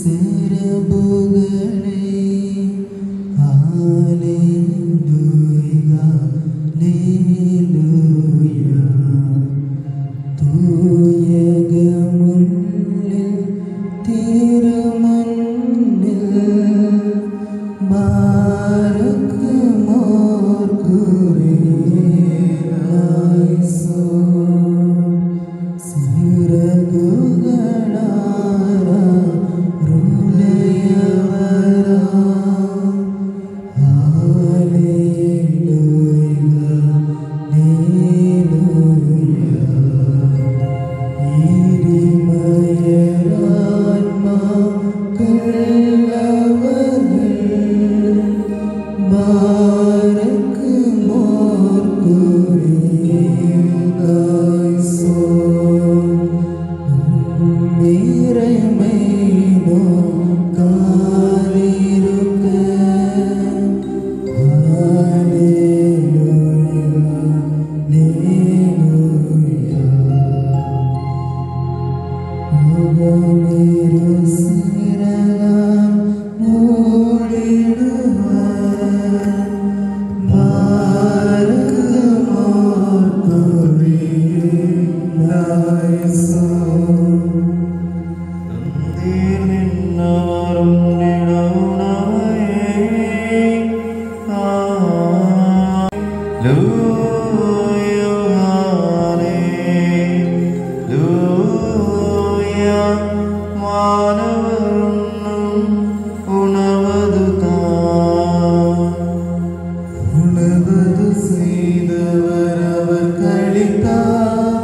உணவது செய்தவர் அவர் கழித்தார்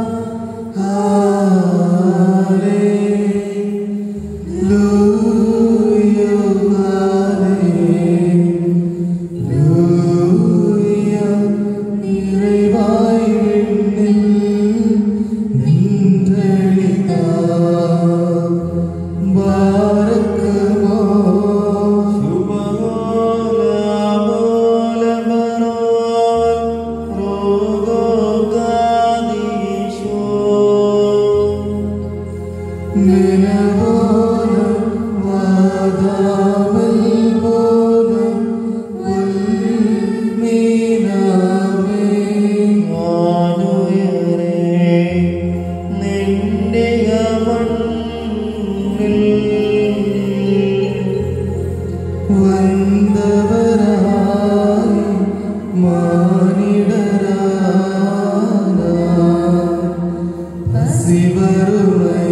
Hallelujah. நிறைவாய் விண்ணில் நின்றழித்தார். பாரக்குமோ நிலவோல வாதாமல் போலும் மீனாவே வந்தவராய் மானிடரானார். பசிவருமை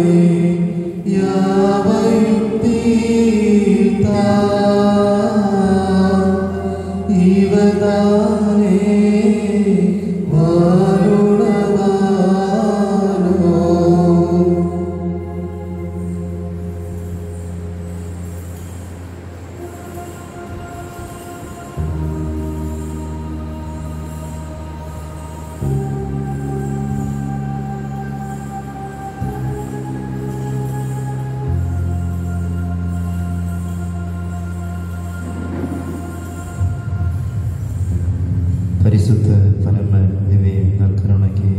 யாவையும் தீர்த்தார். இவர்தானே வாழுணவானோ பரிசுத்த பரம திவ்ய நற்கருணைக்கு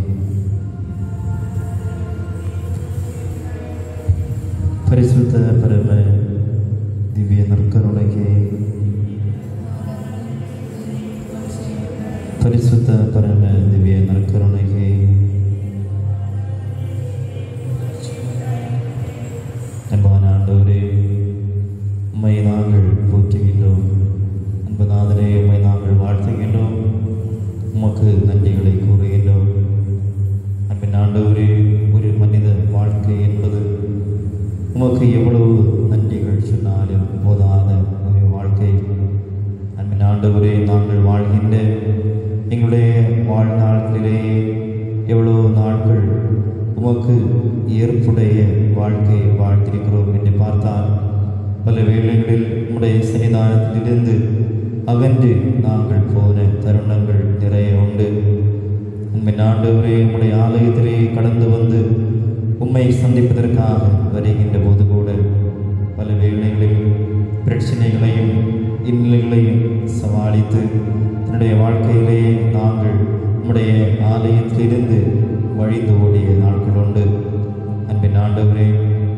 பரிசுத்த பரம திவ்ய நற்கருணைக்கு பரிசுத்த பரம திவ்ய நற்கருணைக்கு அன்பான ஆண்டவரே உம்மை நாங்கள் போற்றுகின்றோம் அன்புநாதரே உம்மை நாங்கள் வாழ்த்துகின்றோம் உமக்கு நன்றிகளை கூறுகின்றோம் அன்பின் ஆண்டவரே ஒரு மனித வாழ்க்கை என்பது உமக்கு எவ்வளவு நன்றிகள் சொன்னாலும் போதாத ஒரு வாழ்க்கை அன்பின் ஆண்டவரே நாங்கள் வாழ்கின்ற எங்களுடைய வாழ்நாட்களிலே எவ்வளவு நாட்கள் உமக்கு ஏற்புடைய வாழ்க்கையை வாழ்த்திருக்கிறோம் என்று பார்த்தால் பல வேளைகளில் உம்முடைய சன்னிதானத்திலிருந்து அகன்று நாங்கள் போன தருணங்கள் நிறைய உண்டு உண்மை ஆண்டவரே உம்முடைய ஆலயத்திலே கடந்து வந்து உம்மை சந்திப்பதற்காக வருகின்ற போது கூட பல வேளைகளில் பிரச்சனைகளையும் இன்னல்களையும் சமாளித்து தன்னுடைய வாழ்க்கையிலே நாங்கள் உம்முடைய ஆலயத்திலிருந்து வழிந்து ஓடிய நாட்கள் உண்டு அன்பின் ஆண்டவரே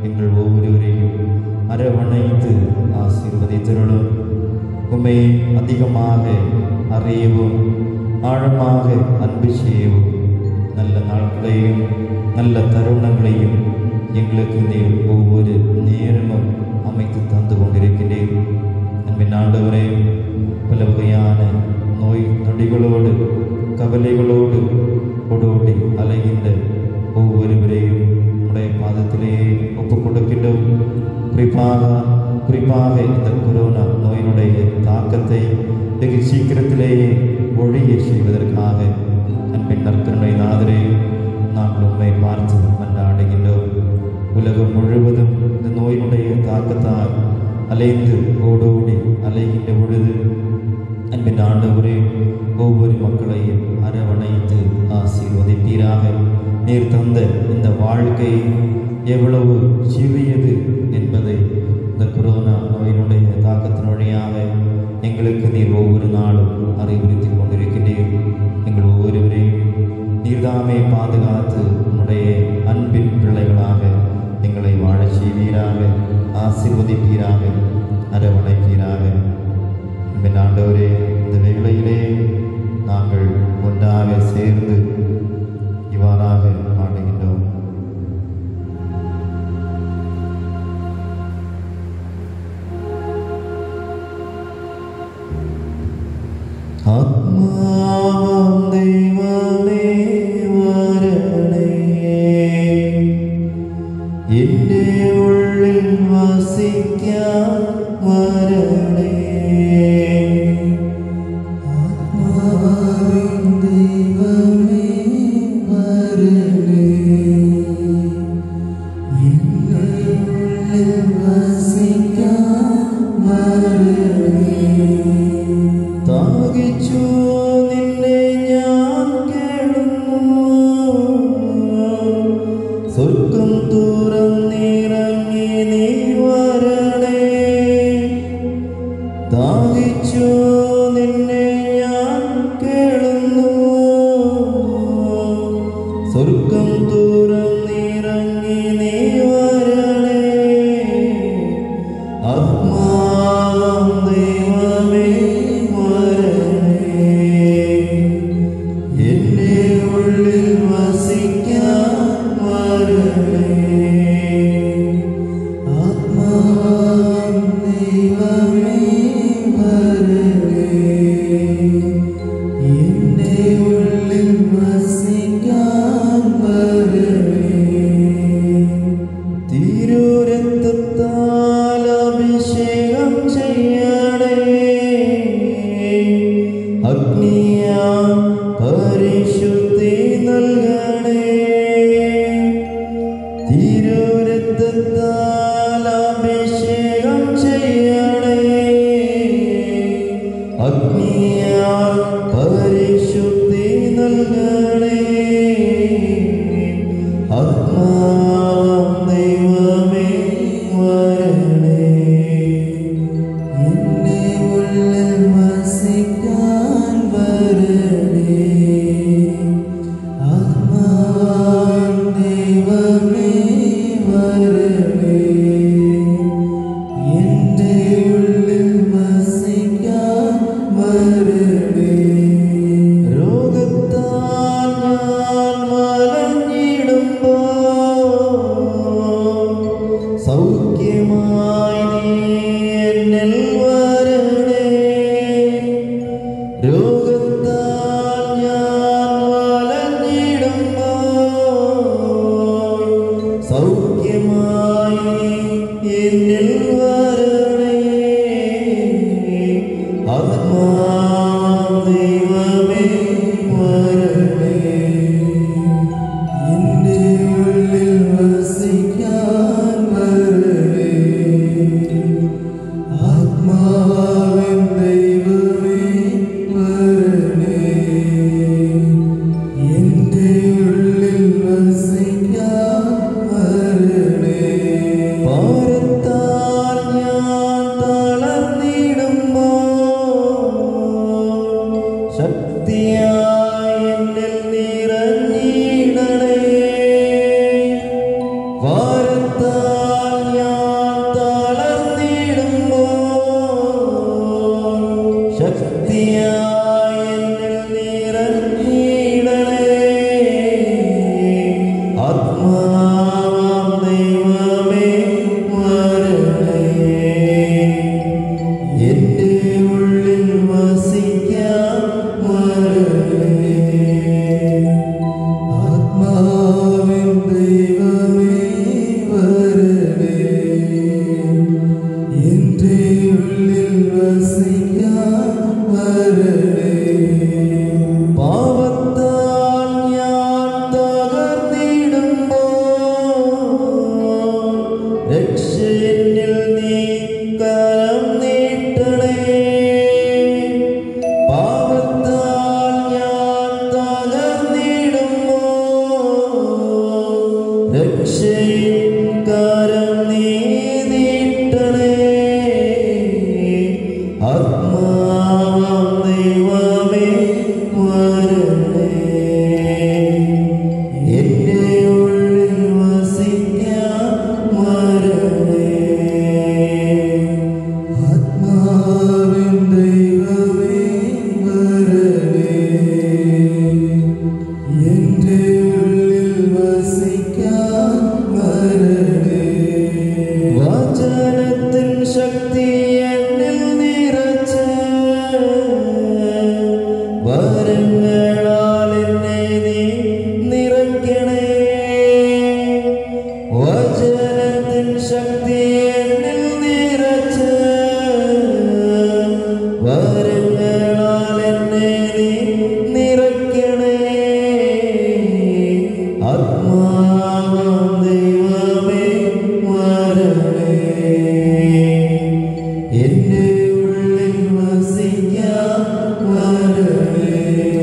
எங்கள் ஒவ்வொருவரையும் அரவணைத்து ஆசீர்வதித்தருளும் உம்மை அதிகமாக அறியவும் ஆழமாக அன்பு செய்யவும் நல்ல நாட்களையும் நல்ல தருணங்களையும் எங்களுக்கு நீர் ஒவ்வொரு நேரமும் அமைத்து தந்து கொண்டிருக்கிறேன் அன்பின் ஆண்டவரே பல வகையான நோய் நொடிகளோடு கவலைகளோடு ஓடோடி அலைகின்ற ஒவ்வொருவரையும் உடைய பாதத்திலே ஒப்புக் கொடுக்கின்றோம் குறிப்பாக குறிப்பாக இந்த கொரோனா நோயினுடைய தாக்கத்தை வெகு சீக்கிரத்திலேயே ஒழிய செய்வதற்காக அன்பின் நற்கருணை நாதரே நாங்கள் உண்மை பார்த்து மன்றாடுகின்றோம் உலகம் முழுவதும் இந்த நோயினுடைய தாக்கத்தால் அலைந்து ஓடோடி அலைகின்ற பொழுது அன்பின் ஆண்டவரே ஒவ்வொரு மக்களையும் அரவணைத்து ஆசீர்வதிப்பீராக நீர் தந்த இந்த வாழ்க்கை எவ்வளவு சிறியது என்பதை இந்த கொரோனா நோயினுடைய தாக்கத்தின் வழியாக எங்களுக்கு நீர் ஒவ்வொரு நாளும் அறிவுறுத்திக் கொண்டிருக்கிறீர் எங்கள் ஒவ்வொருவரையும் நீர்தாமே பாதுகாத்து உம்முடைய அன்பின் பிள்ளைகளாக எங்களை வாழச் செய்வீராக ஆசீர்வதிப்பீராக அரவணைப்பீராக அன்பின் ஆண்டவரே இந்த வேளையிலே நாங்கள் ஒன்றாக சேர்ந்து இவ்வாறாக பாடுகின்றோம் ஆத்மாவும் தெய்வமே വരണേ എന്റെ ഉള്ളിൽ വസിക്കാൻ വരണേ ആത്മാവിൻ ദൈവമേ വരണേ എന്റെ ഉള്ളിൽ വസിക്കാൻ വരണേ താകിച്ചു നിന്നെ ഞാൻ കേളുന്നു സ്വർഗം തുറന്നിറങ്ങി നീ വരണേ താകിച്ചു നിന്നെ ഞാൻ കേളുന്നു സ്വർഗം തുറന്നിറങ്ങി നീ വരണേ ആത്മാവാം ദൈവമേ വരണേ എന്റെ ഉള്ളിൽ വസിക്കാൻ വരണേ ആത്മാവാം ദൈവമേ വരണേ എന്റെ ഉള്ളിൽ വസിക്കാൻ വരണേ തിരുരക്തത്താൽ അഭിഷേകം ചെയ്യണേ അഗ്നിയാ പരിശുദ്ധി നൽകണേ തിരുരക്തത്താൽ അഭിഷേകം ചെയ്യണേ അഗ്നിയാ പരിശുദ്ധി നൽകണേ ആത്മാവാം ദൈവമേ വരണേ എന്റെ ഉള്ളിൽ വസിക്കാൻ വരണേ ആത്മാവാം ദൈവമേ വരണേ എന്റെ ഉള്ളിൽ വസിക്കാൻ വരണേ രോഗത്താൽ ഞാൻ വലഞ്ഞിടുമ്പോ സൗഖ്യമായി നീ എന്നിൽ വരണേ രോഗത്താൽ ഞാൻ വലഞ്ഞിടുമ്പോ സൗഖ്യമായി നീ എന്നിൽ വരണേ ആത്മാവാം ദൈവമേ വരണേ എന്റെ ഉള്ളിൽ വസിക്കാൻ വരണേ ആത്മാവിൻ ദൈവമേ വരണേ എന്റെ ഉള്ളിൽ വസിക്കാൻ വരണേ പാരത്താൽ എന്നിൽ നീ കരം നീട്ടണേ പാപത്താൽ ഞാൻ തകർന്നിടുമോ രക്ഷയിൻ കരം നീ നീട്ടണേ ആത്മാവാം ദൈവമേ വരണേ എന്റെ ഉള്ളിൽ വസിക്കാൻ വരണേ ആത്മാവിൻ ദൈവമേ വരണേ എന്റെ ഉള്ളിൽ വസിക്കാൻ വരണേ വചനത്തിൻ ശക്തി എന്നിൽ നിറച്ച് വരങ്ങളാൽ എന്നെ നീ നിറയ്ക്കണേ വചനത്തിൻ ശക്തി എന്നിൽ നിറച്ച് വരങ്ങളാൽ എന്നെ നീ നിറയ്ക്കണേ ആത്മാവാം ദൈവമേ വരണേ എന്റെ ഉള്ളിൽ വസിക്കാൻ വരണേ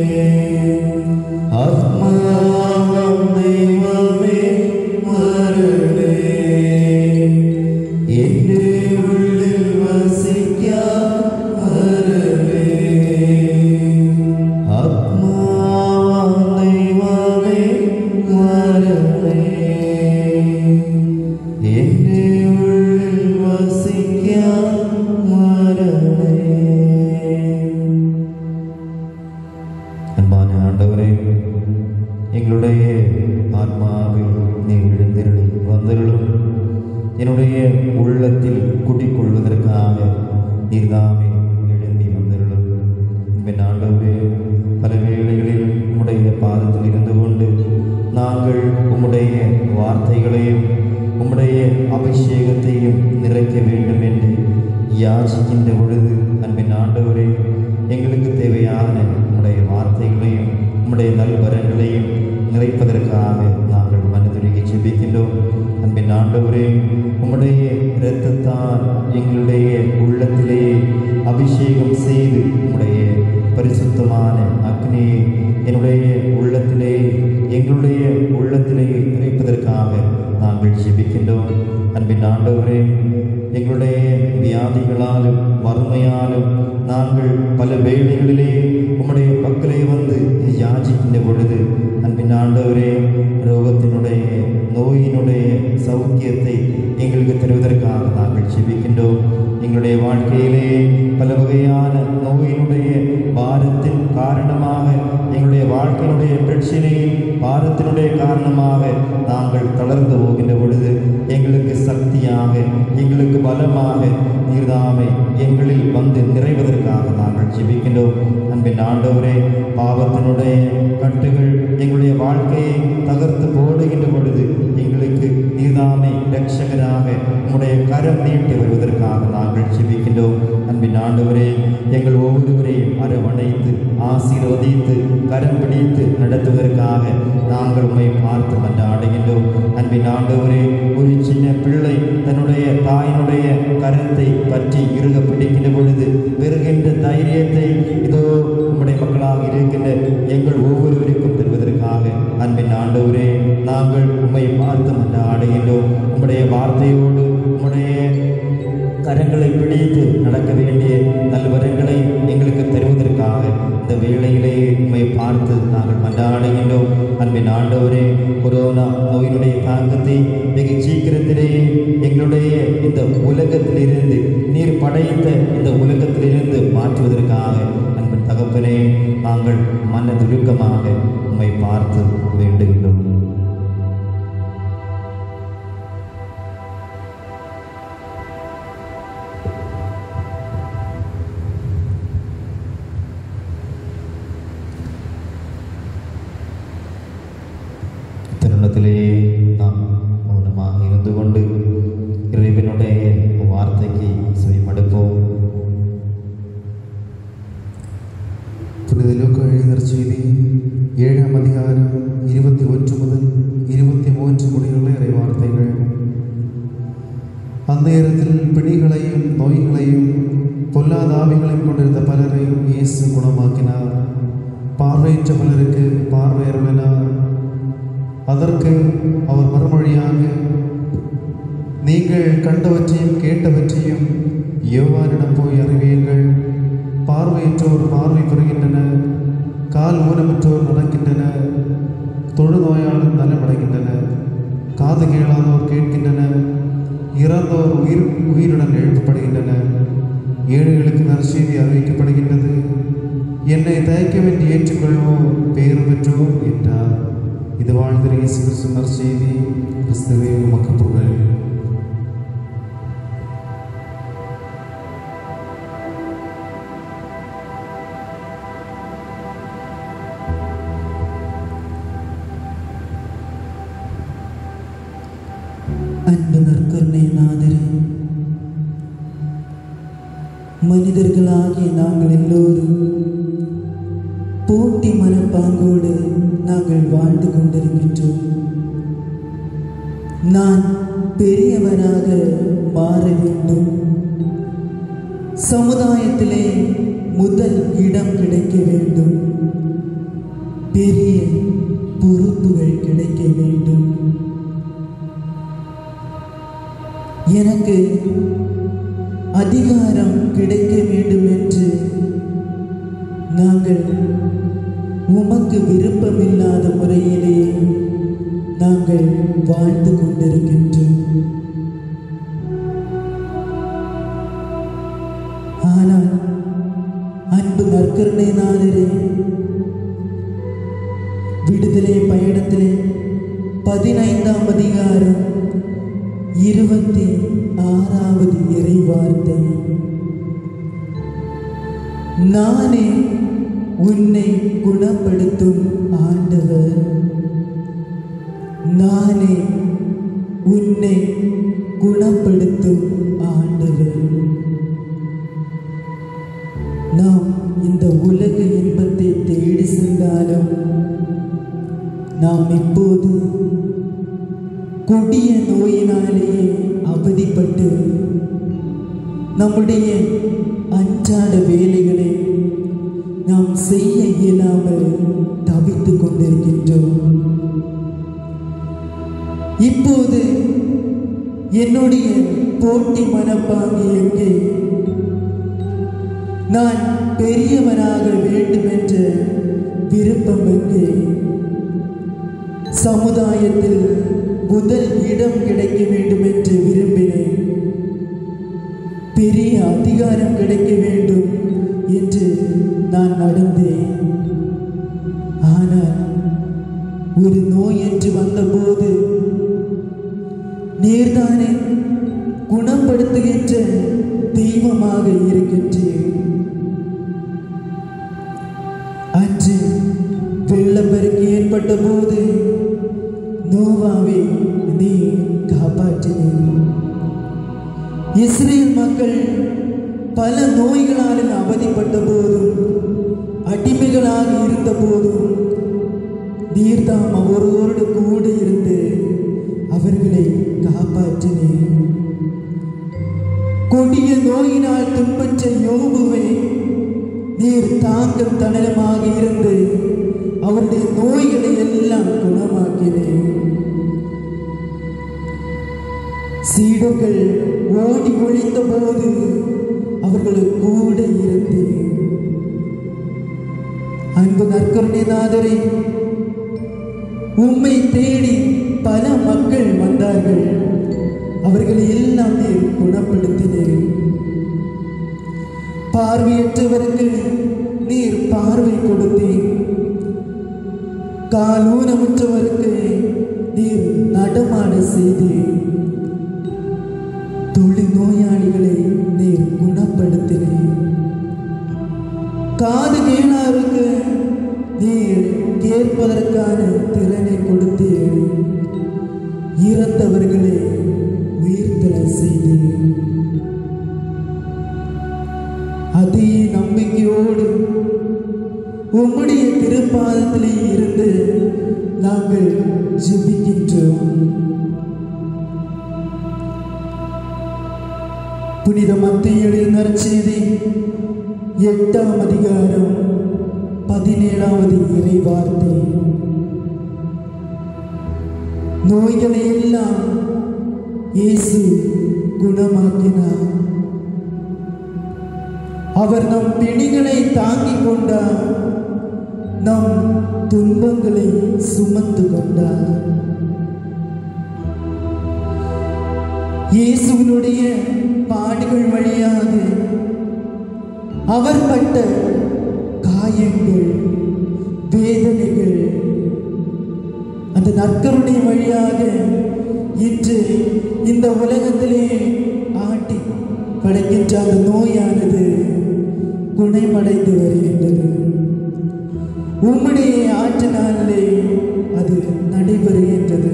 ആത്മാവാം ദൈവമേ വരണേ എന്റെ ഉള്ളിൽ വസിക്കാൻ വരണേ ആത്മാവാം ദൈവമേ വരണേ എന്റെ ഉള്ളിൽ വസിക്കാൻ വരണേ അൻപാന ആണ്ടവരെ எங்களுடைய ஆத்மாவில் நீ எழுந்திரளி வந்தருளும் என்னுடைய உள்ளத்தில் குடிக்கொள்வதற்காக நீர்தாமே எழுந்தி வந்தருளும் என் ஆண்டவரே பல வேளைகளில் உம்முடைய பாதத்தில் இருந்து கொண்டு நாங்கள் உம்முடைய வார்த்தைகளையும் உம்முடைய அபிஷேகத்தையும் நிறைக்க வேண்டும் என்று யாசிக்கின்ற பொழுது அன்பின் ஆண்டவரே எங்களுக்கு தேவையான உம்முடைய வார்த்தைகளையும் உம்முடைய நல்வரங்களையும் நிறைப்பதற்காக நாங்கள் மனதுருகி ஜெபிக்கின்றோம் அன்பின் ஆண்டவரே உம்முடைய இரத்தத்தால் எங்களுடைய உள்ளத்திலே அபிஷேகம் செய்து உம்முடைய பரிசுத்தமான அக்னியை என்னுடைய உள்ளத்திலே எங்களுடைய உள்ளத்திலே நிறைப்பதற்காக நாங்கள் ஜெபிக்கின்றோம் அன்பின் ஆண்டவரே எங்களுடைய வியாதிகளாலும் வறுமையாலும் நாங்கள் பல வேளைகளிலே உம்முடைய பக்கலே வந்து யாசிக்கின்ற பொழுது அன்பின் ஆண்டவரே ரோகத்தினுடைய நோயினுடைய சௌக்கியத்தை எங்களுக்கு தருவதற்காக நாங்கள் ஜெபிக்கின்றோம் எங்களுடைய வாழ்க்கையிலே பல வகையான நோயினுடைய பாரத்தின் காரணமாக எங்களுடைய வாழ்க்கையினுடைய பிரச்சனையின் பாரத்தினுடைய காரணமாக நாங்கள் தளர்ந்து போகின்ற பொழுது எங்களுக்கு சக்தியாக எங்களுக்கு பலமாக நீர்தாமை எங்களில் வந்து நிறைவதற்காக நாங்கள் ஜெபிக்கின்றோம் அன்பின் ஆண்டவரே பாவத்தினுடைய கட்டுகள் எங்களுடைய வாழ்க்கையை தகர்த்து போடுகின்ற பொழுது எங்களுக்கு நீர்தாமை ரட்சகராக உம்முடைய கரம் நீட்டி வருவதற்காக நாங்கள் ஜெபிக்கின்றோம் அன்பின் ஆண்டவரே எங்கள் ஒவ்வொருவரையும் அரவணைத்து ஆசீர்வதித்து கரம் பிடித்து நடத்துவதற்காக நாங்கள் உம்மை பார்த்து மன்றாடுகின்றோம் அன்பின் ஆண்டவரே ஒரு சின்ன பிள்ளை தன்னுடைய தாயினுடைய கரத்தை பற்றி இறுக பிடிக்கின்ற பொழுது பெறுகின்ற தைரியத்தை இதோ உம்முடைய மக்களாக இருக்கின்ற எங்கள் ஒவ்வொருவருக்கும் தருவதற்காக அன்பின் ஆண்டவரே நாங்கள் உம்மை பார்த்து மன்றாடுகின்றோம் உம்முடைய வார்த்தையோடு உம்முடைய கரங்களை பிடித்து நடக்க வேண்டிய நல்வரங்களை எங்களுக்கு தருவதற்காக இந்த வேளையிலே உம்மை பார்த்து நாங்கள் மன்றாடுகின்றோம் அன்பின் ஆண்டவரே கொரோனா நோயினுடைய தாக்கத்தை வெகு சீக்கிரத்திலேயே எங்களுடைய இந்த உலகத்திலிருந்து நீர் படைத்த இந்த உலகத்திலிருந்து மாற்றுவதற்காக அன்பின் தகப்பனே நாங்கள் மனதுருக்கமாக உம்மை பார்த்து வேண்டுகின்றோம் தருணத்திலே நாம் மௌனமாக இருந்து கொண்டு இறைவனுடைய வார்த்தைக்கு செவிமடுப்போம் പുനിത ലൂക്ക എഴുതിയ ചെയ്തി ഏഴാം അധികാരം ഇരുപത്തി ഒൻപത് മുതൽ ഇരുപത്തി മൂന്ന് മുടിയുള്ള ഇറവാർത്തകൾ அந்த அந்நேரத்தில் பிணிகளையும் நோய்களையும் பொல்லாதாவிகளையும் கொண்டிருந்த பலரை இயேசு குணமாக்கினார் பார்வையற்ற பலருக்கு பார்வை அருளினார் அதற்கு அவர் மறுமொழியாக நீங்கள் கண்டவற்றையும் கேட்டவற்றையும் யோவானிடம் போய் அறிவியுங்கள் பார்வையற்றோர் பார்வை பெறுகின்றனர் கால் ஊனமற்றோர் நடக்கின்றனர் தொழுநோயாளர் நலமடைகின்றனர் காது கேளாதோர் கேட்கின்றனர் இறந்தோர் உயிர் உயிருடன் எழுப்பப்படுகின்றனர் ஏழைகளுக்கு நற்செய்தி அறிவிக்கப்படுகின்றது என்னை தயக்கமின்றி ஏற்றுக்கொள்வோம் பேறு பெற்றோம் என்றார் இது வாழ்ந்த இயேசு கிறிஸ்து நற்செய்தி கிறிஸ்துவே உமக்கு புகழ் அன்பு நற்கருணை நாதரே மனிதர்களாகிய நாங்கள் எல்லோரும் போட்டி மனப்பாங்கோடு நாங்கள் வாழ்ந்து கொண்டிருக்கின்றோம் நான் பெரியவனாக மாற வேண்டும் சமுதாயத்திலே முதல் இடம் கிடைக்க வேண்டும் பெரிய பொறுப்புகள் கிடைக்க வேண்டும் எனக்கு அதிகாரம் கிடைக்க வேண்டும் என்று நாங்கள் உமக்கு விருப்பமில்லாத முறையிலே நாங்கள் வாழ்ந்து கொண்டிருக்கின்றோம் ஆனால் அன்பு நற்கருணை நாதரே விடுதலை பயணத்திலே பதினைந்தாம் அதிகாரம் இருபத்தி ஆறாவது இறைவார்த்தை நானே உன்னை குணப்படுத்தும் ஆண்டவர் நானே உன்னை குணப்படுத்தும் ஆண்டவர் நாம் இந்த உலக இன்பத்தை தேடி சென்றாலும் நாம் இப்போது கொடிய நோயினாலேயே அவதிப்பட்டு நம்முடைய அன்றாட வேலைகளை நாம் செய்ய இயலாமல் தவித்துக் கொண்டிருக்கின்றோம் இப்போது என்னுடைய போட்டி மனப்பாங்கு எங்கே நான் பெரியவனாக வேண்டும் என்ற விருப்பம் எங்கே சமுதாயத்தில் முதல் இடம் கிடைக்க வேண்டும் என்று விரும்பினேன் பெரிய அதிகாரம் கிடைக்க வேண்டும் என்று நான் நடந்தேன் ஆனால் ஒரு நோய் என்று வந்தபோது நீர்தானே குணப்படுத்துகின்ற தெய்வமாக இருக்கின்றேன் அன்று வெள்ளப்பெருக்கு ஏற்பட்ட போது நோவாவை நீ காப்பாற்றினேன் இஸ்ரேல் மக்கள் பல நோய்களால் அவதிப்பட்ட போதும் அடிமைகளாக இருந்த போதும் நீர்தாம் அவரோடு கூட இருந்து அவர்களை காப்பாற்றினேன் கொடிய நோயினால் துன்பற்ற யோபுவை நீர் தாங்கும் தணலமாக இருந்து அவருடைய நோய்களை எல்லாம் குணமாக்கினேன் சீடர்கள் ஓடி ஒழித்த போது அவர்கள் கூட இருந்தேன் அன்பு நற்கருணைநாதரே உம்மை தேடி பல மக்கள் வந்தார்கள் அவர்களை எல்லாம் நீர் குணப்படுத்தினேன் பார்வையற்றவருக்கு நீர் பார்வை கொடுத்தேன் காலூனமுற்றவருக்கு நீர் நடமாட செய்தேன் தொழில் நோயாளிகளை நீர் குணப்படுத்தினேன் காது கேளாருக்கு நீர் கேட்பதற்கான திறனை கொடுத்தேன் இறந்தவர்களை உயிர்த்தெழ செய்தேன் அதே நம்பிக்கையோடு உம்முடைய திருப்பாதத்திலே இருந்து நாங்கள் ஜெபிக்கின்றோம் புனித மத்தியில் நற்செய்தி எட்டாம் அதிகாரம் பதினேழாவது இறைவார்த்தை நோய்களை எல்லாம் இயேசு குணமாக்கினார் அவர் நம் பிணிகளை தாங்கிக் கொண்டார் நம் துன்பங்களை சுமந்து கொண்டார் இயேசுவினுடைய பாடுகள் வழியாக அவர் பட்ட காயங்கள் வேதனைகள் அந்த நற்கருணை வழியாக இன்று இந்த உலகத்திலே ஆட்டி படைக்கின்ற அந்த நோயானது குணமடைந்து வருகின்றது உம்முடைய ஆற்றினாலே அது நடைபெறுகின்றது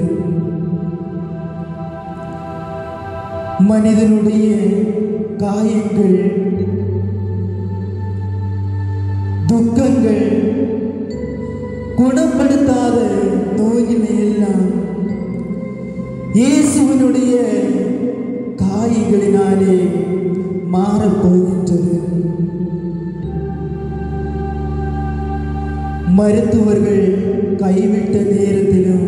மனிதனுடைய காயங்கள் துக்கங்கள் குணப்படுத்தாத நோய்களை எல்லாம் இயேசுவினுடைய காயங்களினாலே மாறப்போகின்றது மருத்துவர்கள் கைவிட்ட நேரத்திலும்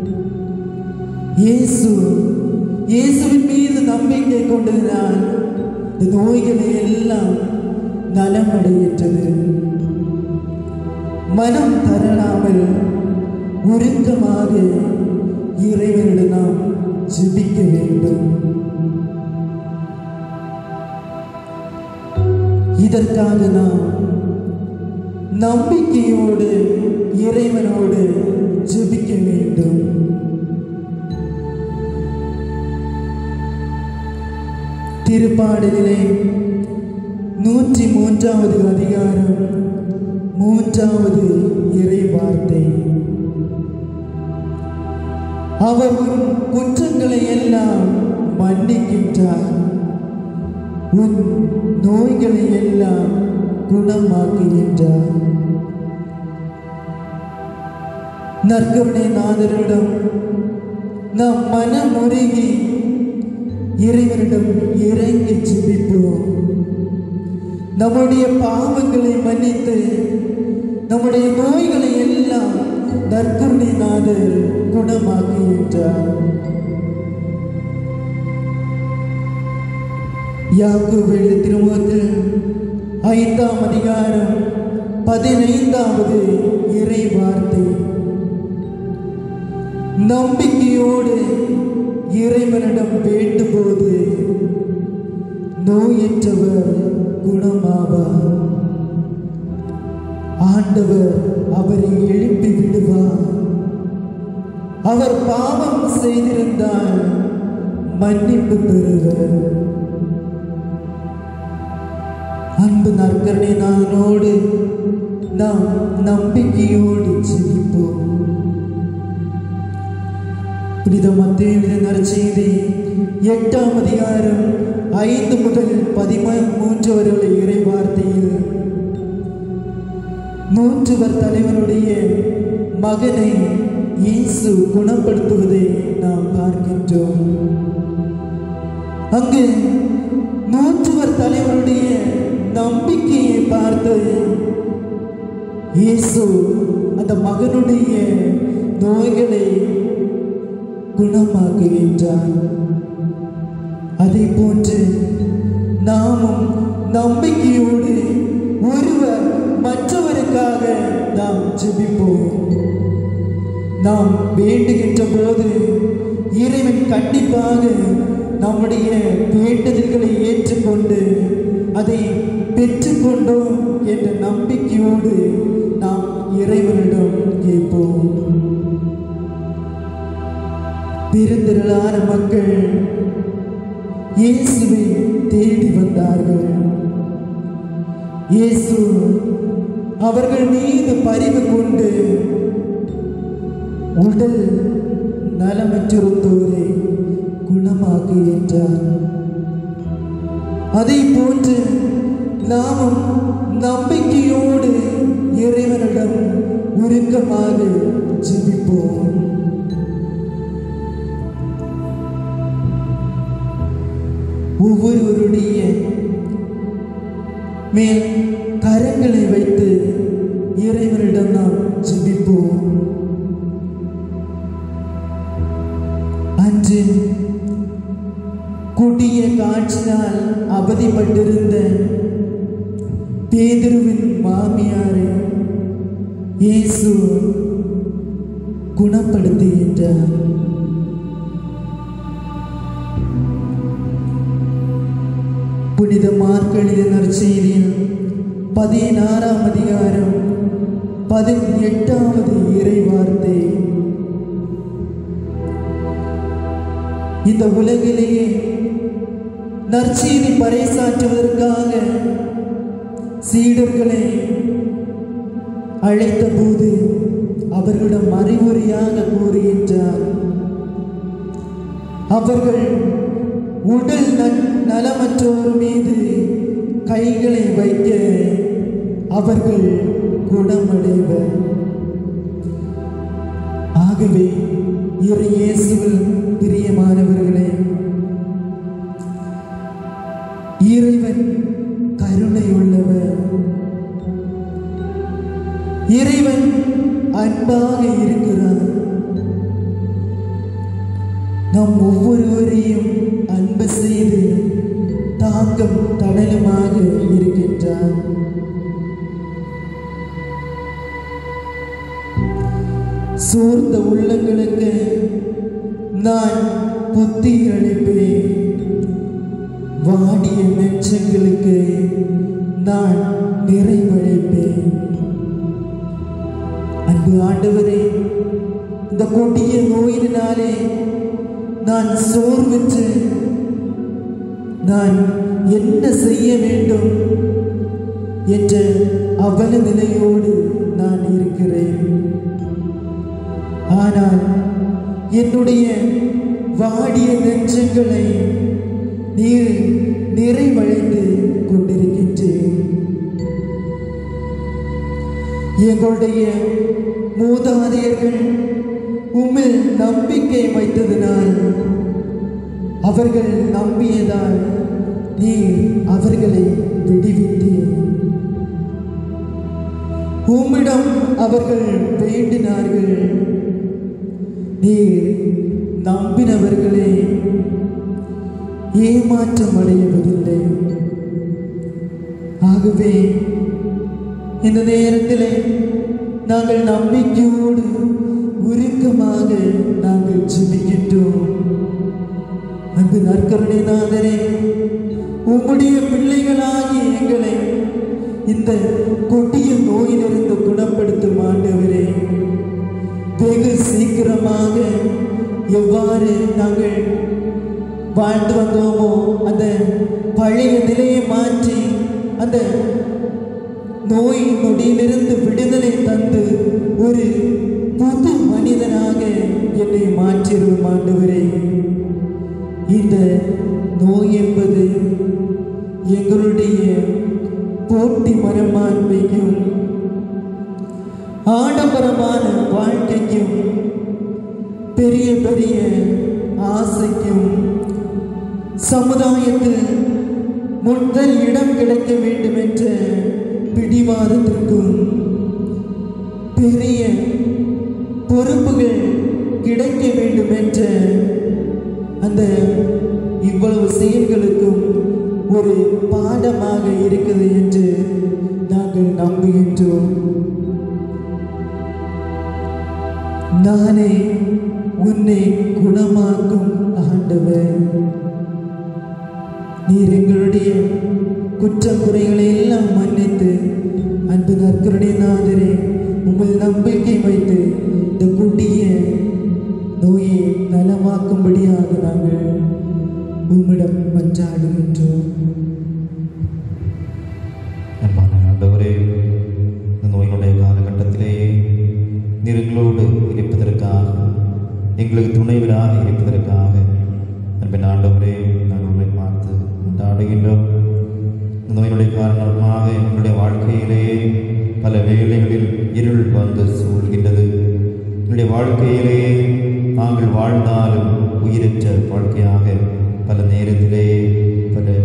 இயேசு இயேசுவின் மீது நம்பிக்கை கொண்டதினால் இந்த நோய்களை எல்லாம் நலமடைகின்றது மனம் தரலாமல் உருக்கமாக இறைவனிடம் நாம் ஜெபிக்க வேண்டும் இதற்காக நாம் நம்பிக்கையோடு இறைவனோடு ஜெபிக்க வேண்டும் திருப்பாடலிலே நூற்றி மூன்றாவது அதிகாரம் மூன்றாவது இறை வார்த்தை அவர் உன் குற்றங்களை எல்லாம் மன்னிக்கின்றார் உன் நோய்களை எல்லாம் குணமாக்குகின்றார் நற்கருணை நாதரிடம் நாம் மனமுருகி இறைவனிடம் இறங்கி ஜெபிப்போம் நம்முடைய பாவங்களை மன்னித்து நம்முடைய நோய்களை எல்லாம் நற்கருணை நாதர் குணமாக்குகின்றார் யாக்கோபு திருமுகத்தில் ஐந்தாம் அதிகாரம் பதினைந்தாவது இறை வார்த்தை நம்பிக்கையோடு இறைவனிடம் வேண்டும்போது நோயற்றவர் குணமாவார் ஆண்டவர் அவரை எழுப்பி விடுவார் அவர் பாவம் செய்திருந்தால் மன்னிப்பு பெறுவர் அன்பு நற்கரணை நானோடு நாம் நம்பிக்கையோடு ஜெயிப்போம் புனித மத்திய நற்செய்தி எட்டாம் அதிகாரம் ஐந்து முதல் பதிமூன்று வரை உள்ள இறை வார்த்தையில் நூற்றுவர் தலைவனுடைய மகனை இயேசு குணப்படுத்துவதை நாம் பார்க்கின்றோம் அங்கு நூற்றுவர் தலைவருடைய நம்பிக்கையை பார்த்து இயேசு அந்த மகனுடைய நோய்களை குணமாக்குகின்றார் அதை போன்று நாமும் நம்பிக்கையோடு ஒருவர் மற்றவருக்காக நாம் ஜெபிப்போம் நாம் வேண்டுகின்ற போது இறைவன் கண்டிப்பாக நம்முடைய வேண்டுதல்களை ஏற்றுக்கொண்டு அதை பெற்றுக்கொண்டோம் என்ற நம்பிக்கையோடு நாம் இறைவனிடம் கேட்போம் பெருந்திரளான மக்கள் இயேசுவை தேடி வந்தார்கள் இயேசு அவர்கள் மீது பரிவு கொண்டு உடல் நலமற்றிருந்தோரை குணமாக்குகின்றார் அதை போன்று நாமும் நம்பிக்கையோடு இறைவனிடம் உருக்கமாக ஜெபிப்போம் ஓ ஒவ்வொருவருடைய மேல் கரங்களை வைத்து இறைவனிடம் நாம் ஜெபிப்போம் அன்று கொடிய காற்றினால் அவதிப்பட்டிருந்த பேதுருவின் மாமியாரை இயேசு குணப்படுத்துகின்றார் புனித மார்க்கெழுத நற்செய்தியில் பதினாறாம் அதிகாரம் பதினெட்டாவது இறை வார்த்தை இந்த உலகிலேயே நற்செய்தி பறைசாற்றுவதற்காக சீடர்களை அழைத்த போது அவர்களிடம் அறிவுரையாக கூறுகின்றார் அவர்கள் உடல் நல்- நலமற்றோர் மீது கைகளை வைக்க அவர்கள் குணமடைவர் ஆகவே இறை இயேசுவில் பிரியமானவர்களே இறைவன் கருணை உள்ளவர் இறைவன் அன்பாக இருக்கிறார் நம் ஒவ்வொருவரையும் அன்பு செய்து தாக்கம் தடலுமாக இருக்கின்றார் சோர்ந்த உள்ளங்களுக்கு நான் புத்தி அளிப்பேன் வாடிய நெஞ்சங்களுக்கு நான் நிறைவழைப்பேன் அன்பு ஆண்டவரே இந்த கொடிய நோயினாலே நான் சோர்வுற்று நான் என்ன செய்ய வேண்டும் என்ற அவல நிலையோடு நான் இருக்கிறேன் ஆனால் என்னுடைய வாடிய நெஞ்சங்களை நீர் நிறைவழைத்து கொண்டிருக்கின்றேன் எங்களுடைய மூதாதையர்கள் உம்மில் நம்பிக்கை வைத்ததினால் அவர்கள் நம்பியதால் நீர் அவர்களை விடுவித்தீர் உம்மிடம் அவர்கள் வேண்டினார்கள் நீர் நம்பினவர்களே ஏமாற்றம் அடையவதில்லை ஆகவே இந்த நேரத்திலே நாங்கள் நம்பிக்கையோடு உருக்கமாக நாங்கள் ஜெபிக்கின்றோம் அன்பு நற்கருணை நாதரே உம்முடைய பிள்ளைகளாகிய எங்களை இந்த கொடிய நோயிலிருந்து குணப்படுத்தும் ஆண்டவரே வெகு சீக்கிரமாக எவ்வாறு நாங்கள் வாழ்ந்து வந்தோமோ அந்த பழைய நிலையை மாற்றி அந்த நோய் நொடியிலிருந்து விடுதலை தந்து ஒரு புது மனிதனாக என்னை மாற்றிடும் ஆண்டவரே இந்த நோய் என்பது எங்களுடைய போட்டி மனமான்மைக்கும் ஆடம்பரமான வாழ்க்கைக்கும் பெரிய பெரிய ஆசைக்கும் சமுதாயத்தில் முதல் இடம் கிடைக்க வேண்டும் என்ற பிடிவாதத்திற்கும் பெரிய பொறுப்புகள் கிடைக்க வேண்டும் என்ற அந்த இவ்வளவு செயல்களுக்கும் ஒரு பாடமாக இருக்குது என்று நாங்கள் நம்புகின்றோம் நானே உன்னை குணமாக்கும் ஆண்டவர் நீர் எங்களுடைய குற்றம் குறைகளை எல்லாம் மன்னித்து அன்பு நற்கருடைய நாதரே உங்கள் நம்பிக்கை வைத்து இந்த கொடிய நோயை நலமாக்கும்படியாக நாங்கள் உம்மிடம் மன்றாடுகின்றோம் அன்பான ஆண்டவரே இந்த நோயினுடைய காலகட்டத்திலேயே நீர் எங்களோடு இருப்பதற்காக எங்களுக்கு துணைவராக இருப்பதற்காக அன்பின் ஆண்டவரே நாங்கள் உண்மை பார்த்து கொண்டாடுகின்றோம் இந்த நோயினுடைய காரணமாக எங்களுடைய வாழ்க்கையிலேயே பல வேளைகளில் இருள் வந்து சூழ்கின்றது எங்களுடைய வாழ்க்கையிலேயே நாங்கள் வாழ்ந்தாலும் உயிரற்ற வாழ்க்கையாக பல நேரத்திலே பல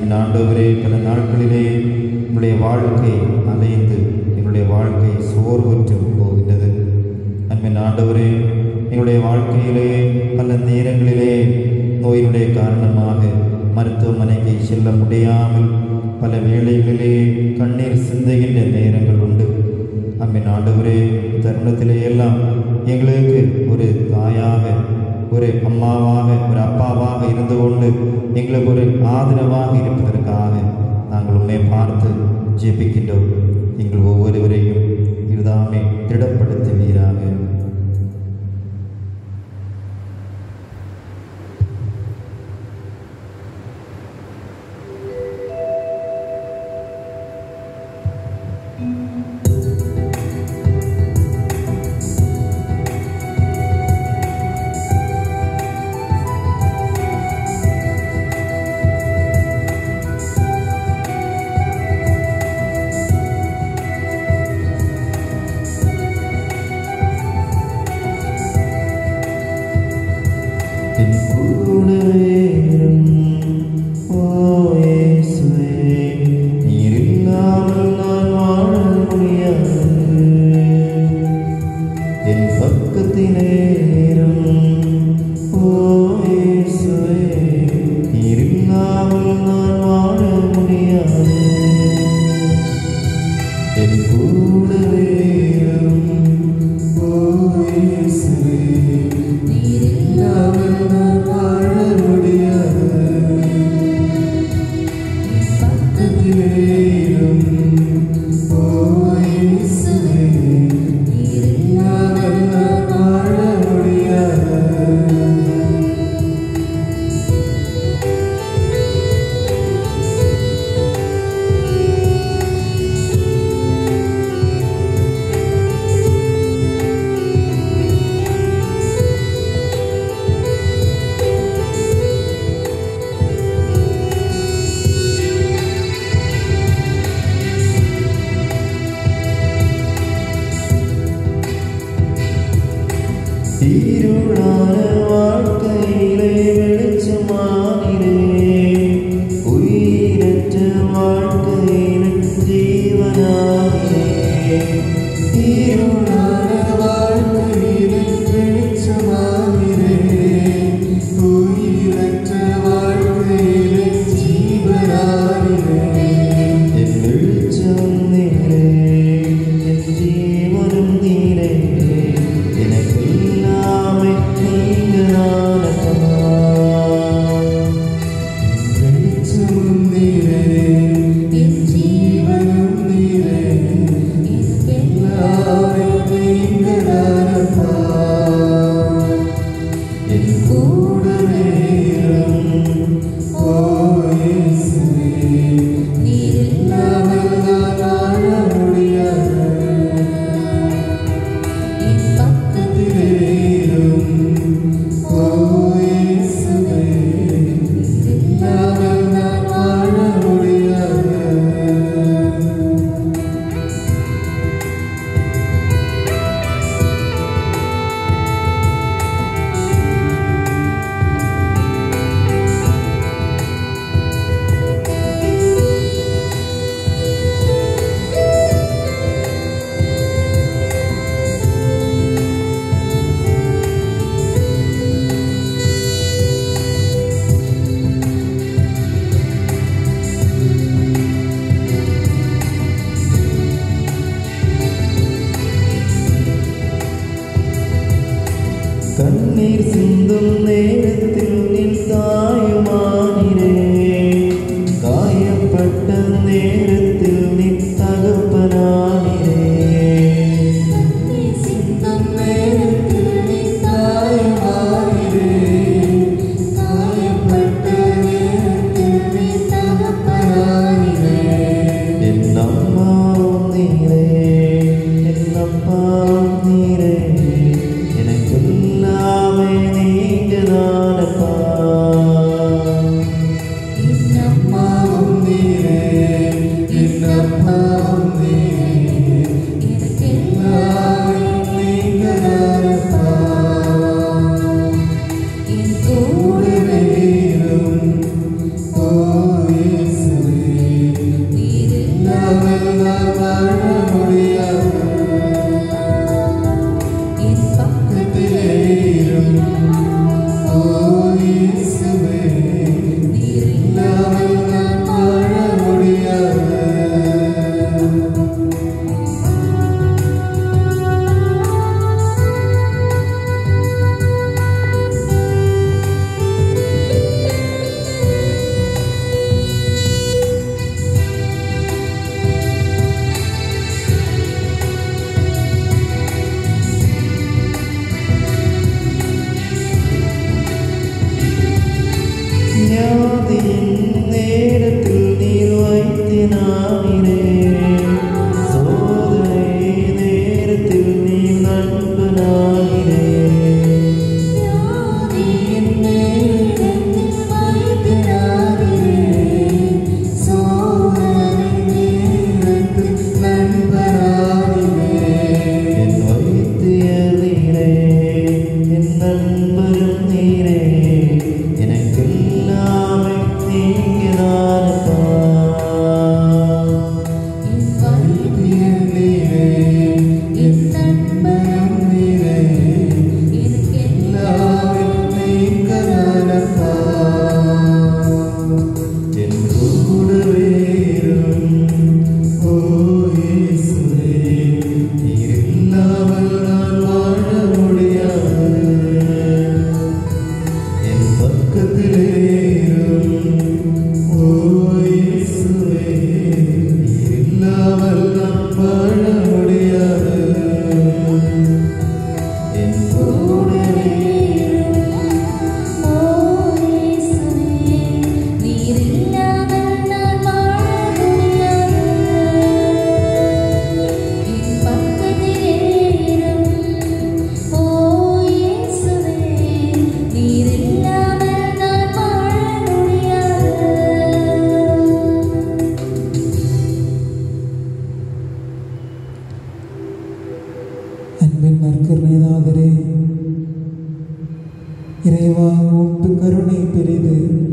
அன்பின் ஆண்டவரே பல நாட்களிலே என்னுடைய வாழ்க்கை அலைந்து என்னுடைய வாழ்க்கை சோர்வுற்று போகின்றது அன்பின் ஆண்டவரே எங்களுடைய வாழ்க்கையிலே பல நேரங்களிலே நோயினுடைய காரணமாக மருத்துவமனைக்கு செல்ல முடியாமல் பல வேளைகளிலே கண்ணீர் சிந்துகின்ற நேரங்கள் உண்டு அன்பின் ஆண்டவரே தருணத்திலே எல்லாம் எங்களுக்கு ஒரு தாயாக ஒரு அம்மாவாக ஒரு அப்பாவாக இருந்து கொண்டு எங்களுக்கு ஒரு ஆதரவாக இருப்பதற்காக நாங்கள் உண்மை பார்த்து ஜெபிக்கின்றோம் எங்கள் ஒவ்வொருவரையும் இதுதாமே திடப்படுத்துவீராக என் கூடவேறும் ஓ இயேசுவே நீர் இல்லாமல் நான் வாழ முடியாது என் பக்கத்தினேரும் ஓ இயேசுவே நீர் இல்லாமல் நான் வாழ முடியாது என் கூடவேறும் ஓ இயேசுவே நீர் இல்லாமல் நான் வாழ முடியாது என் பக்கத்திலேயும் ஓ இயேசுவே நீர் இல்லாமல் நான் வாழ முடியாது இருளான வாழ்க்கையிலே வெளிச்சமானிலே உயிரற்ற வாழ்க்கையிலே ஜீவனாகிலே இருளான வாழ்க்கையிலே வெளிச்சமானிலே உயிரற்ற வாழ்க்கையிலே ஜீவனாகிலே என் வெளிச்சம் நீரே என் ஜீவனும் நீரே எனக்கெல்லாமே நீங்களானப்பா வியாதியின் நேரத்தில் நீர் வைத்தினாயிரே சோதனை நேரத்தில் நீர் நண்பனாயிரே என் வைத்தியர் நீரே என் நண்பரும் நீரே எனக்கெல்லாமே நீங்களானப்பா வைத்தியர் நீரே என் நண்பரும் நீரே எல்லாமே நீங்களானப்பா என் கூடவே இரும் ஓ இயேசுவே நீர் இல்லாமல் நான் வாழ முடியாது என் பக்கத்திலே இரும் ஓ இயேசுவே நீர் இல்லாமல் நான் வாழ முடியாது என் கூடவே அன்பின் நற்கருணைநாதரே இறைவா உப்பு கருணை பெரிது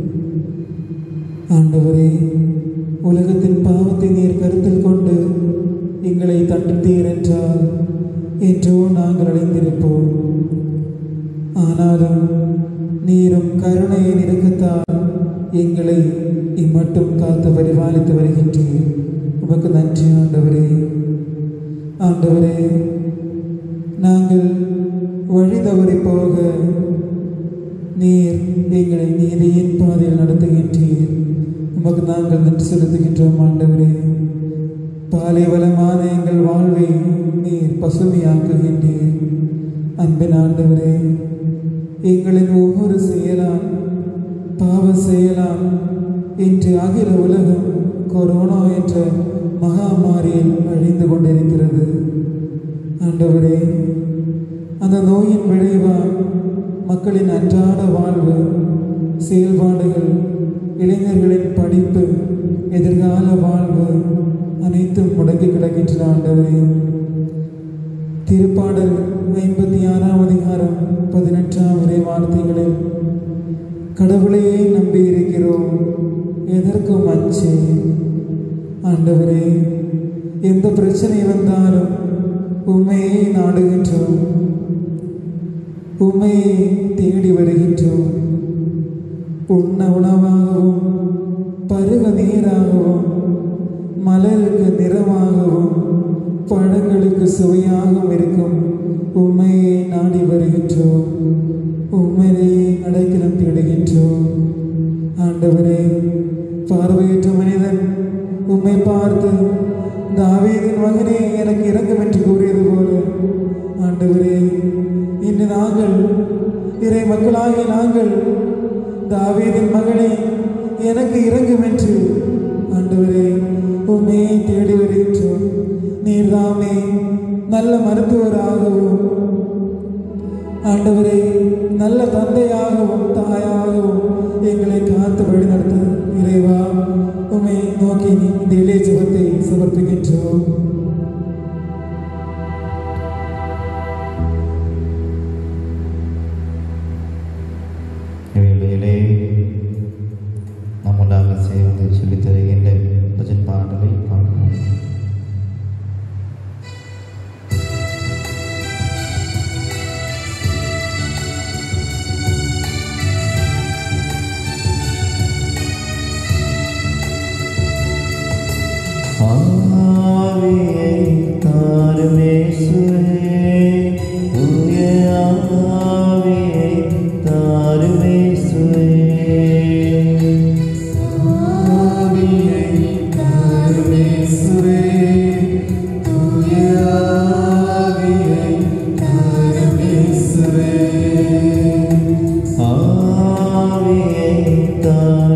ஆண்டவரே உலகத்தின் பாவத்தை நீர் கருத்தில் கொண்டு எங்களை தண்டித்தீர் என்றால் என்றோ நாங்கள் அடைந்திருப்போம் ஆனாலும் நீரும் கருணையை நிறுக்கத்தால் எங்களை இம்மட்டும் காத்து பரிபாலித்து வருகின்றீர் உமக்கு நன்றி ஆண்டவரே ஆண்டவரே நாங்கள் வழி தவறி போக நீர் எங்களை நீதியின் பாதையில் நடத்துகின்றீர் உமக்கு நாங்கள் நன்றி செலுத்துகின்றோம் ஆண்டவரே பாலைவளமான எங்கள் வாழ்வை நீர் பசுமையாக்குகின்றீர் அன்பின் ஆண்டவரே எங்களின் ஒவ்வொரு செயலாம் பாவ செயலாம் இன்று அகில உலகம் கொரோனா என்ற மகாமாரியில் அழிந்து கொண்டிருக்கிறது ஆண்டவரே அந்த நோயின் விளைவால் மக்களின் அன்றாட வாழ்வு செயல்பாடுகள் இளைஞர்களின் படிப்பு எதிர்கால வாழ்வு அனைத்தும் முடங்கி கிடக்கின்றன ஆண்டவரே திருப்பாடல் ஐம்பத்தி ஆறாம் அதிகாரம் பதினெட்டாம் இறை வார்த்தைகளில் கடவுளையே நம்பியிருக்கிறோம் எதற்கும் அச்சே ஆண்டவரே எந்த பிரச்சனை வந்தாலும் உண்மையை நாடுகின்றோம் உண்மையை தேடி வருகின்றோம் உண்ண உணவாகவும் பருக நீராகவும் மலருக்கு நிறமாகவும் பழங்களுக்கு சுவையாகவும் இருக்கும் உண்மையை நாடி வருகின்றோம் உண்மையை அடைக்கலம் தேடுகின்றோம் ஆண்டவரே பார்வையற்ற மனிதன் உம்மை பார்த்து தாவீதின் மகனே எனக்கு இறங்கும் என்று கூறியது போல ஆண்டவரே இன்று நாங்கள் இறை மக்களாகிய நாங்கள் தாவீதின் மகனே எனக்கு இறங்கும் என்று ஆண்டவரே உண்மையை தேடி வருகின்றோம் நீர்தாமே நல்ல மருத்துவராகவும் ஆண்டவரே நல்ல தந்தையாகவும் தாயாகவும் எங்களை காத்து வழிநடத்த இறைவா உம்மை நோக்கி இந்த இளைய ஜெபத்தை சமர்ப்பிக்கின்றோம் இவைகளிலே நம்மளாக சேர்ந்து சொல்லித் தருகின்ற பஜன் பாடலை பாடுவோம் ஆவியை தாருமேசுவே தூய ஆவியை தாருமேசுவே ஆவியை தாருமேசுவே தூய ஆவியை தாருமேசுவே ஆவியை தாருமேசுவே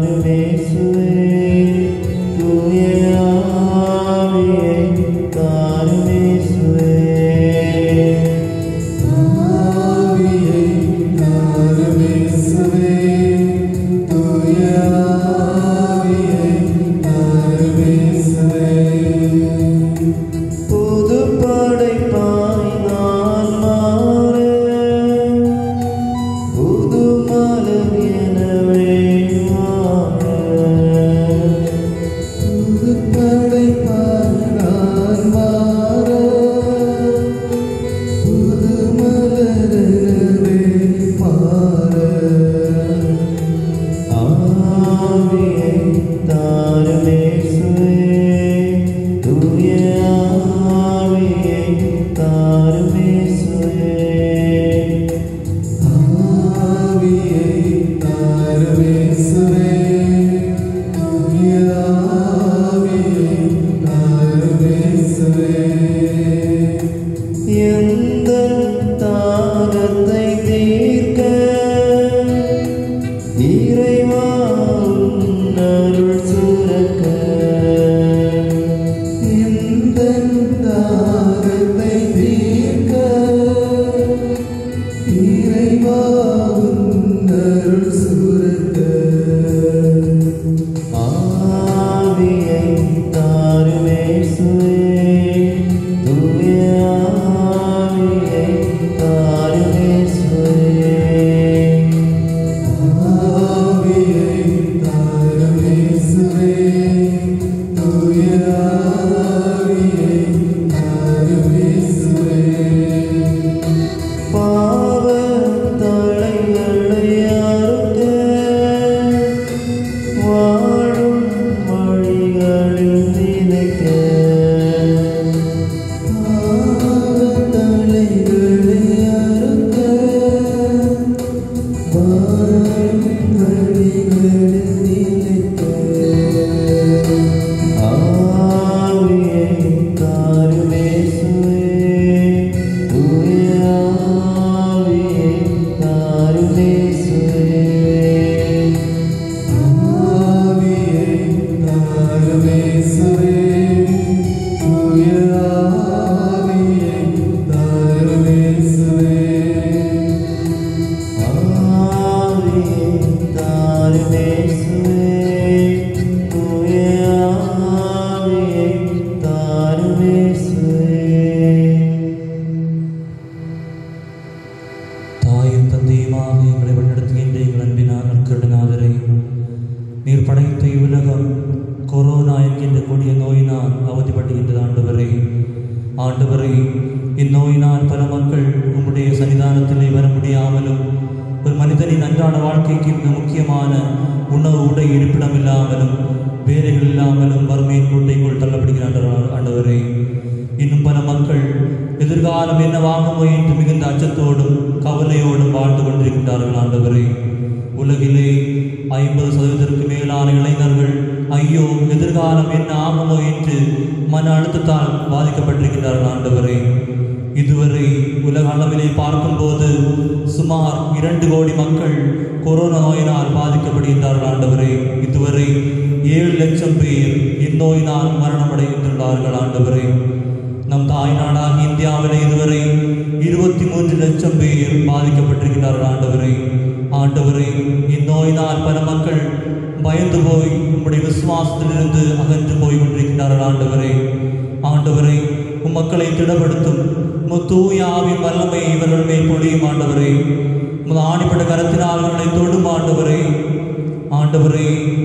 நீர் படைத்த இவ்வுலகம் கொரோனா என்கின்ற கொடிய நோயினால் அவதிப்படுகின்றது ஆண்டவரே ஆண்டவரே இந்நோயினால் பல மக்கள் உம்முடைய சன்னிதானத்திலே வர முடியாமலும் ஒரு மனிதனின் அன்றாட வாழ்க்கைக்கு மிக முக்கியமான உணவு உடை இருப்பிடம் இல்லாமலும் வேலைகள் இல்லாமலும் வறுமையின் கோட்டைக்குள் தள்ளப்படுகிறார்கள் ஆண்டவரே இன்னும் பல மக்கள் எதிர்காலம் என்னவாகுமோ என்று மிகுந்த அச்சத்தோடும் கவலையோடும் வாழ்ந்து கொண்டிருக்கின்றார்கள் ஆண்டவரே உலகிலே ஐம்பது சதவீதத்திற்கு மேலான இளைஞர்கள் ஐயோ எதிர்காலம் என்ன ஆகுமோ என்று மன அழுத்தத்தால் பாதிக்கப்பட்டிருக்கிறார்கள் ஆண்டவரே இதுவரை உலக அளவிலே பார்க்கும்போது சுமார் இரண்டு கோடி மக்கள் கொரோனா நோயினால் பாதிக்கப்படுகின்றார்கள் ஆண்டவரே இதுவரை ஏழு லட்சம் பேர் இந்நோயினால் மரணமடைகின்றார்கள் ஆண்டவரே நம் தாய் நாடாகிய இந்தியாவிலே இதுவரை இருபத்தி மூன்று லட்சம் பேர் பாதிக்கப்பட்டிருக்கிறார்கள் ஆண்டவரே ஆண்டவரே இந்நோயினால் பல மக்கள் பயந்து போய் உம்முடைய விசுவாசத்திலிருந்து அகன்று போய் கொண்டிருக்கிறார்கள் ஆண்டவரே ஆண்டவரே உம் மக்களை திடப்படுத்தும் உம் தூய ஆவின் வல்லமை இவர்கள் மேல் பொழியும் ஆண்டவரே உமது ஆணிப்பட்ட கரத்தினால் அவர்களை தொடும் ஆண்டவரே ஆண்டவரே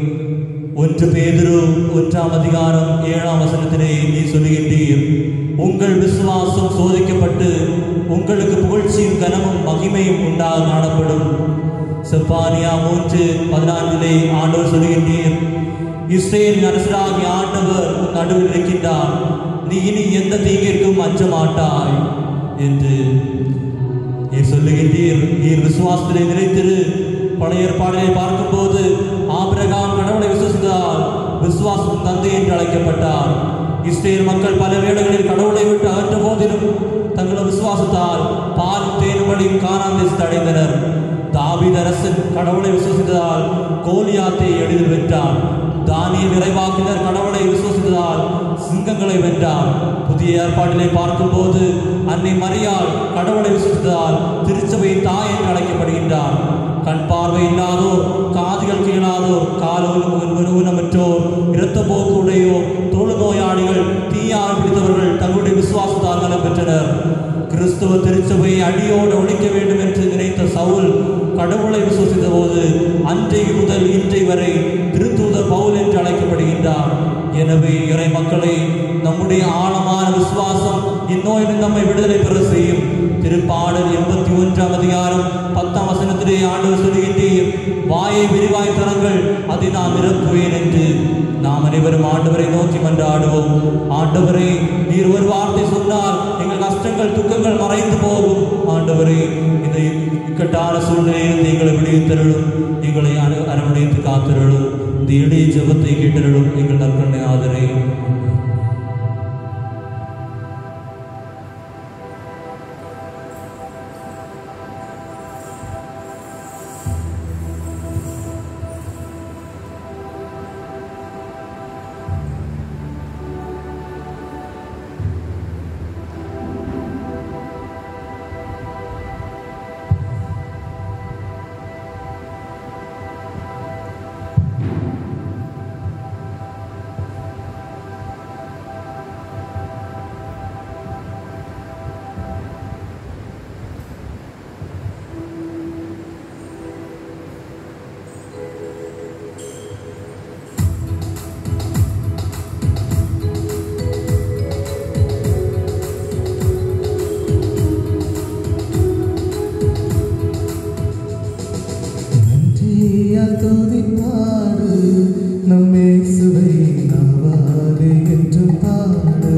ஒன்று பேதுரு ஒன்றாம் அதிகாரம் ஏழாம் வசனத்திலே நீ சொல்லுகின்றீர் உங்கள் விசுவாசம் சோதிக்கப்பட்டு உங்களுக்கு புகழ்ச்சியும் கனமும் மகிமையும் உண்டாக காணப்படும் செப்பானியா மூன்று பதினான்கிலே ஆண்டவர் சொல்லுகின்றீர் இஸ்ரேலின் அரசராகிய ஆண்டவர் உன் நடுவில் இருக்கின்றார் நீ இனி எந்த தீங்கிற்கும் அஞ்ச மாட்டாய் என்று நீர் சொல்லுகின்றீர் நீர் விசுவாசத்திலே நிலைத்திரு பழைய ஏற்பாடுகளை பார்க்கும்போது ஆபிரகாம் கடவுளை விசுவசித்தால் விசுவாசம் தந்தை என்று அழைக்கப்பட்டார் இஸ்ரேல் மக்கள் பல வேளைகளில் கடவுளை விட்டு அகன்ற போதிலும் தங்களது விசுவாசத்தால் பால் தேனும்படியும் காணான் தேசத்தை அடைந்தனர் தாவீது அரசன் கடவுளை விசுவசித்ததால் கோலியாத்தை எளிதில் வென்றான் தானியல் இறைவாக்கினர் கடவுளை விசுவசித்ததால் சிங்கங்களை வென்றார் புதிய ஏற்பாட்டிலே பார்க்கும்போது அன்னை மரியாள் கடவுளை விசுவசித்ததால் திருச்சபையின் தாய் என்று அழைக்கப்படுகின்றார் கண் பார்வை இல்லாதோர் காதுகள் கேளாதோர் கால் ஊனமற்றோர் இரத்த போக்கு உடையோர் தொழு நோயாளிகள் தீயால் பிடித்தவர்கள் தங்களுடைய விசுவாசத்தால் நலம் பெற்றனர் கிறிஸ்துவ திருச்சபையை அடியோடு ஒழிக்க வேண்டும் என்று நினைத்த சவுல் கடவுளை விசுவசித்த போது அன்றைய முதல் இன்றை வரை திருத்தூதர் பவுல் என்று அழைக்கப்படுகின்றார் எனவே இறை மக்களை நம்முடைய ஆழமான விசுவாசம் இந்நோயிலிருந்து நம்மை விடுதலை பெற செய்யும் திருப்பாடல் எண்பத்தி ஒன்றாம் அதிகாரம் பத்தாம் வசனத்திலே ஆண்டவர் சொல்லுகின்றீர் வாயை விரிவாய் தரங்கள் அதை நான் நிரப்புவேன் என்று நாம் அனைவரும் ஆண்டவரை நோக்கி மன்றாடுவோம் ஆண்டவரே நீர் ஒரு வார்த்தை சொன்னால் எங்கள் கஷ்டங்கள் துக்கங்கள் மறைந்து போகும் ஆண்டவரே இந்த இக்கட்டான சூழ்நிலையில் எங்களை விடுவித்தருளும் எங்களை அர- அரவணைத்து காத்திருளும் இந்த எளிய ஜெபத்தை கேட்டருளும் எங்கள் நற்கண்ணை ஆதரே நன்றியால் துதிப்பாடு நம்மே சுவை நாவாரே என்று பாடு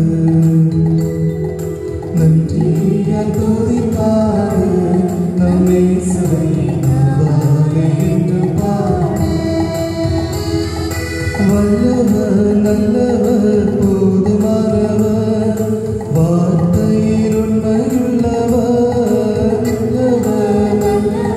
நன்றியால் துதிப்பாடு நம்மே சுவை நாவாரே என்று பாடு வல்லவர் நல்லவர் போதுமானவர் வார்த்தையில் உண்மையுள்ளவர் நல்லவர்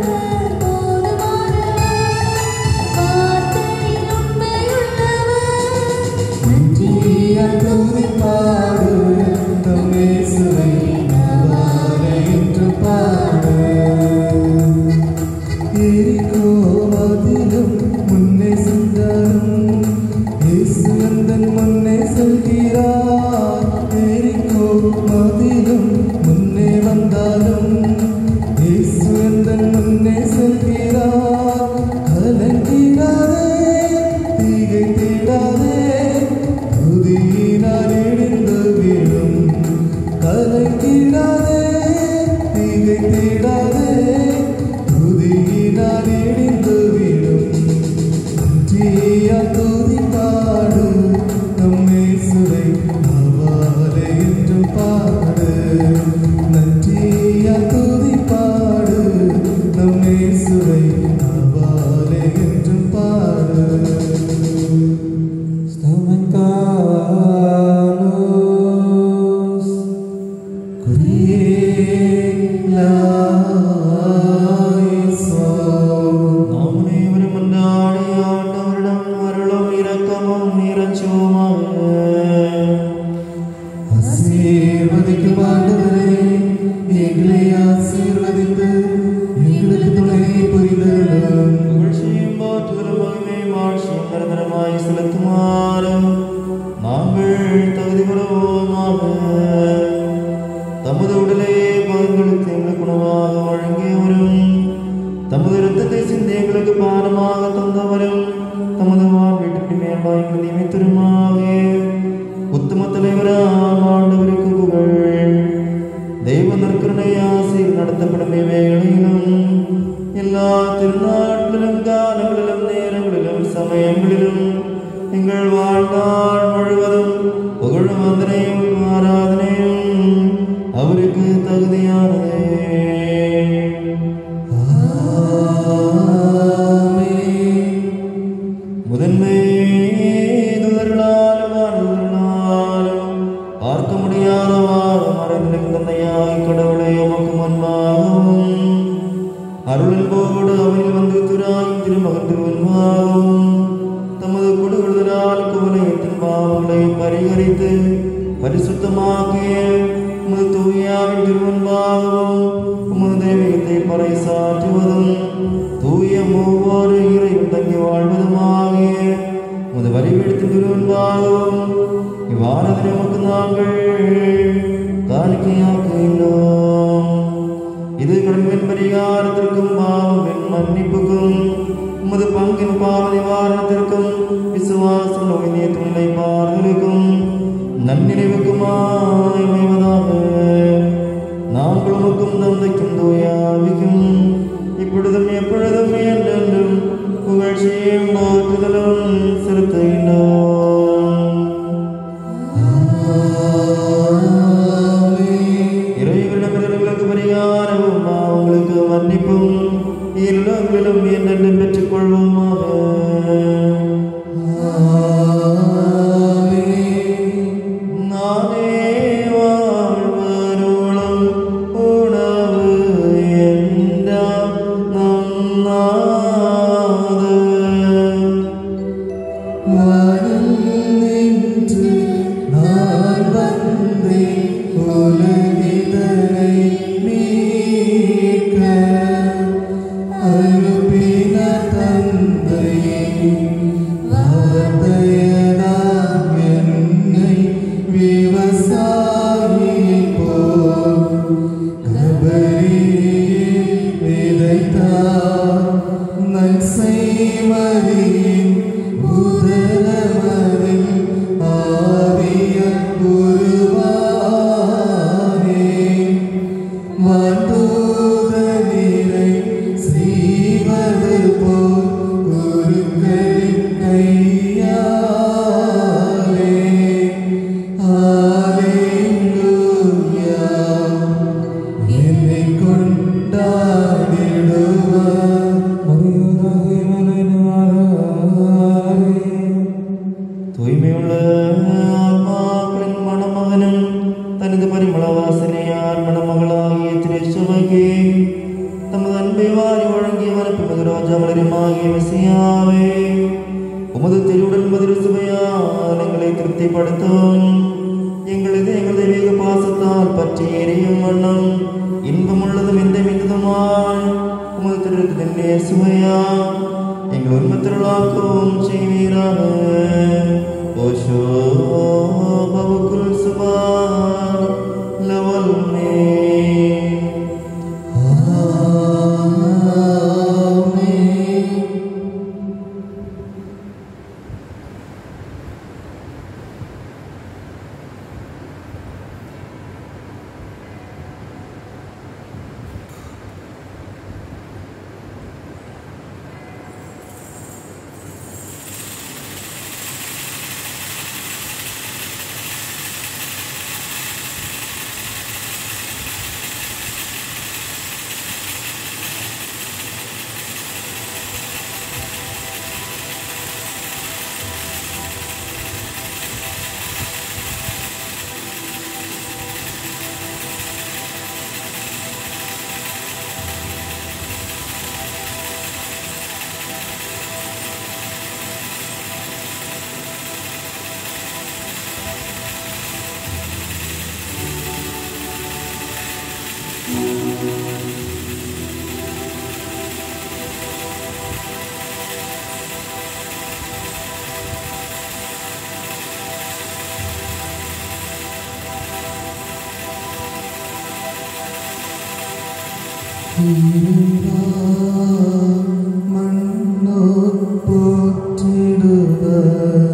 நன்றியால் துதிப்பாடு நம்மே சுவை நாவாரே என்று பாடு எரிகோ மதிலும் முன்னே சென்றாலும் இயேசு அந்தன் முன்னே செல்கிறார் எரிகோ மதிலும் முன்னே வந்தாலும் இயேசு அந்தன் முன்னே செல்கிறார் கலங்கிடாதே பலியாய் செலுத்துமாறு நாங்கள் தகுதி பெறுவோமாக தமது உடலே பகங்களுக்கு எங்களுக்கு உணவாக வழங்கியவரும் தமது இரத்தத்தை சிந்தி எங்களுக்கு பாரமாக தந்தவரும் தமது வாழ்வீட்டுக்கு மேலாய் எங்களை நியமித்திருமாக உத்தம தலைவராம் ஆண்டவருக்கு புகழ் தெய்வ நற்கருணை ஆசையில் நடத்தப்படும் இவைகளிலும் எல்லா திருநாட்களிலும் காலங்களிலும் நேரங்களிலும் சமயங்களிலும் எங்கள் வாழ்நாள் முழுவதும் புகழும் வந்தனையும் ஆராதனையும் அவருக்கு தகுதியானதே முதன்மை துதர்களாலும் வாழ்வுகளாலும் பார்க்க முடியாதவாறு மறைந்திருக்கும் தந்தையாய் கடவுளை உமக்கு முன்பாகவும் அருளில் போடு அவையில் வந்து திராயும் திருமகன் திருவன்பாகவும் தமது கொடுவிடுதலால் குவலயத்தின் பாவங்களை பரிகரித்து பரிசுத்தமாக்கிய உமது தூயாவின் திருவன்பாகவும் உமது தெய்வீகத்தை பறைசாற்றுவதும் தூய மூவோரு இறைவன் தங்கி வாழ்வதுமாகிய உமது வரிவெடுத்தின் திருவன்பாகவும் இவ்வாறதை நமக்கு நாங்கள் காணிக்கையாக்குகின்றோம் இது கடன்பின் பரிகாரத்திற்கும் பாவமின் மன்னிப்புக்கும் உமது பங்கின் பாவ நிவாரணத்திற்கும் விசுவாசம் நோய் துணை பார்களுக்கும் நன்னிறைவுக்குமாய் அமைவதாக நாங்கள் உமக்கும் தந்தைக்கும் தூயாவிக்கும் இப்பொழுதும் எப்பொழுதும் என்றென்றும் புகழ்ச்சியும் போற்றுதலும் செலுத்துகின்றோம் இறைவனிடமிருந்து பரிகாரமும் அவங்களுக்கு மன்னிப்பும் இல்லங்களிலும் என்னென்ன பெற்றுக் கொள்வோமாக நானே வாழ்வருளும் உணவு என்றாம் நம் நாதன். நின்று நான் வந்தேன் உலகிதனை மீட்க அழுப்பின தந்தை வார்த்தையனாம் என்னை விவசாயி போல் கபரியில் விதைத்தார் நன்செய்மரியின் உதரமதில் ஆவிய உருவானே வாந்தூதனிரை செய்வது போல் குருக்களின் கையாலே ஹalleluya என்னை கொண்டாடிடுவார் தூய்மையுள்ள ஆத்மாக்களின் மணமகனும் தனது பரிமள வாசனையார் மணமகளாகிய திருச்சுவைக்கு தமது அன்பை வாரி வழங்கிய மனப்பு ரோஜா மலருமாகிய விசையாவே உமது திருவுடன் மதுர சுவையால் எங்களை திருப்திப்படுத்தும் எங்களது எங்கள் தெய்வீக பாசத்தால் பற்றி எரியும் வண்ணம் இன்பமுள்ளதும் எந்த மிகுதுமாய் உமது திருத்தின் சுவையா எங்கள் உண்மத்திரளாக்கவும் செய்வீராக ஓஷோ பவுக்குல் சுபான் லவல் மே மண்ணோ போற்றிடுவர்